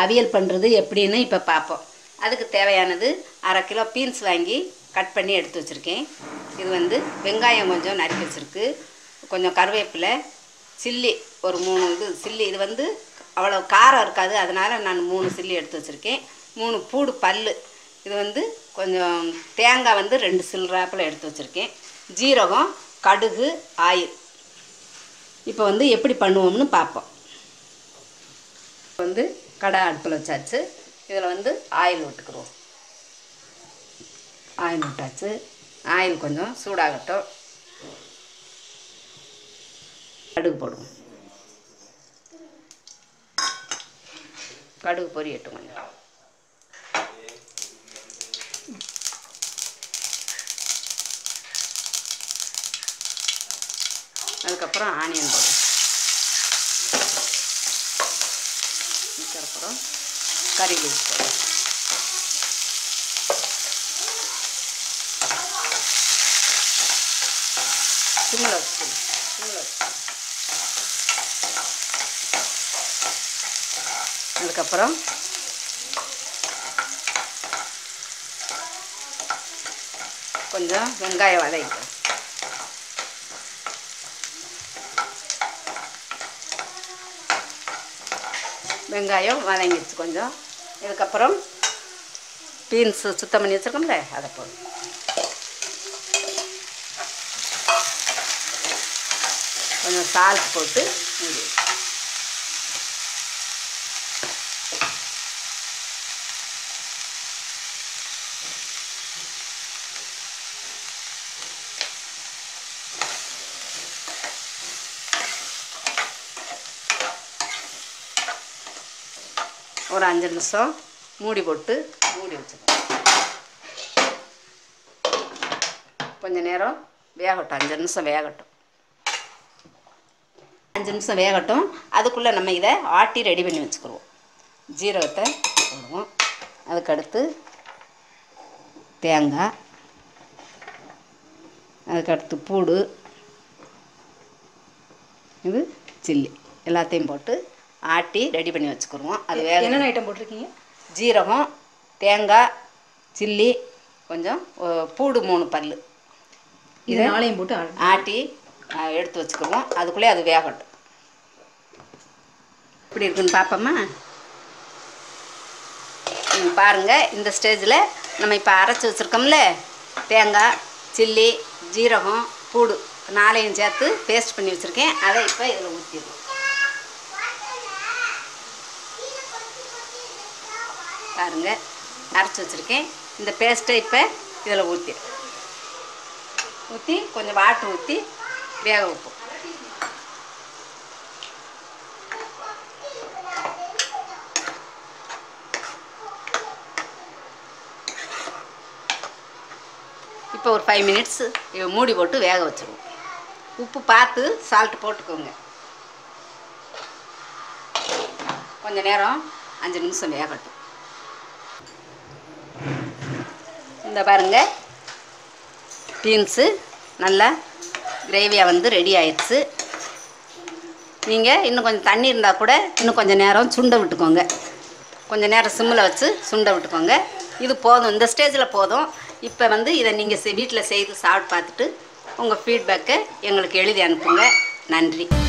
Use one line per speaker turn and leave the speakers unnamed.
அவியல் பண்ணுறது எப்படின்னு இப்போ பார்ப்போம் அதுக்கு தேவையானது அரை கிலோ பீன்ஸ் வாங்கி கட் பண்ணி எடுத்து வச்சுருக்கேன் இது வந்து வெங்காயம் கொஞ்சம் நறுக்கி வச்சுருக்கு கொஞ்சம் கருவேப்பிலை சில்லி ஒரு மூணு இது சில்லி இது வந்து அவ்வளோ காரம் இருக்காது அதனால் நான் மூணு சில்லி எடுத்து வச்சுருக்கேன் மூணு பூடு பல் இது வந்து கொஞ்சம் தேங்காய் வந்து ரெண்டு சில்லறாப்பில் எடுத்து வச்சுருக்கேன் ஜீரகம் கடுகு ஆயில் இப்போ வந்து எப்படி பண்ணுவோம்னு பார்ப்போம் இப்போ வந்து கடை அடுப்பில் வச்சாச்சு இதில் வந்து ஆயில் விட்டுக்குருவோம் ஆயில் விட்டாச்சு ஆயில் கொஞ்சம் சூடாகட்டும் கடுகு போடுவோம் கடுகு பொரியட்டும் கொஞ்சம் அதுக்கப்புறம் ஆனியன் போடுவோம் அதுக்கப்புறம் கறி லீவ்ஸ் போடுவோம் சிம்மில் வச்சு சிம்மில் வச்சு அதுக்கப்புறம் கொஞ்சம் வெங்காயம் வதக்கிக்கும் வெங்காயம் வதங்கிடுச்சு கொஞ்சம் இதுக்கப்புறம் பீன்ஸு சுத்தம் பண்ணி வச்சுருக்கோம்ல அதை போடும் கொஞ்சம் சால்ட் போட்டு மூடி வை. ஒரு அஞ்சு நிமிஷம் மூடி போட்டு மூடி வச்சுக்கணும் கொஞ்ச நேரம் வேகட்டும் அஞ்சு நிமிஷம் வேகட்டும் அஞ்சு நிமிஷம் வேகட்டும் அதுக்குள்ளே நம்ம இதை ஆட்டி ரெடி பண்ணி வச்சுக்கிடுவோம் ஜீரகத்தை போடுவோம் அதுக்கடுத்து தேங்காய் அதுக்கடுத்து பூடு இது சில்லி எல்லாத்தையும் போட்டு ஆட்டி ரெடி பண்ணி வச்சுக்கிடுவோம் அது வேக
என்னென்ன ஐட்டம் போட்டிருக்கீங்க
ஜீரகம் தேங்காய் சில்லி கொஞ்சம் ஒ- பூடு மூணு பல்
இது நாளையும் போட்டு ஆடு
ஆட்டி ஆ, எடுத்து வச்சுக்குவோம் அதுக்குள்ளே அது வேகட்டும் இப்படி இருக்குன்னு பார்ப்போமா ம், பாருங்க இந்த ஸ்டேஜில் நம்ம இப்போ அரைச்சி வச்சுருக்கோம்ல தேங்காய் சில்லி ஜீரகம் பூடு நாளையும் சேர்த்து பேஸ்ட் பண்ணி வச்சுருக்கேன் அதை இப்போ இதில் ஊற்றிடுவோம் பாருங்க அரைச்சி வச்சுருக்கேன் இந்த பேஸ்ட்டை இப்போ இதில் ஊற்றி ஊற்றி கொஞ்சம் வாட்டர் ஊற்றி வேக வைப்போம் இப்போ ஒரு ஃபைவ் மினிட்ஸ் மூடி போட்டு வேக வச்சுருவோம் உப்பு பார்த்து சால்ட் போட்டுக்கோங்க கொஞ்ச நேரம் அஞ்சு நிமிஷம் வேகட்டும் இந்த பாருங்க பீன்ஸு நல்லா கிரேவியாக வந்து ரெடி ஆயிடுச்சு நீங்கள் இன்னும் கொஞ்சம் தண்ணி இருந்தால் கூட இன்னும் கொஞ்சம் நேரம் சுண்ட விட்டுக்கோங்க கொஞ்சம் நேரம் சிம்மில் வச்சு சுண்ட விட்டுக்கோங்க இது போதும் இந்த ஸ்டேஜில் போதும் இப்போ வந்து இதை நீங்கள் வீட்டில் செய்து சாப்பிட்டு பார்த்துட்டு உங்கள் ஃபீட்பேக்கை எங்களுக்கு எழுதி அனுப்புங்க நன்றி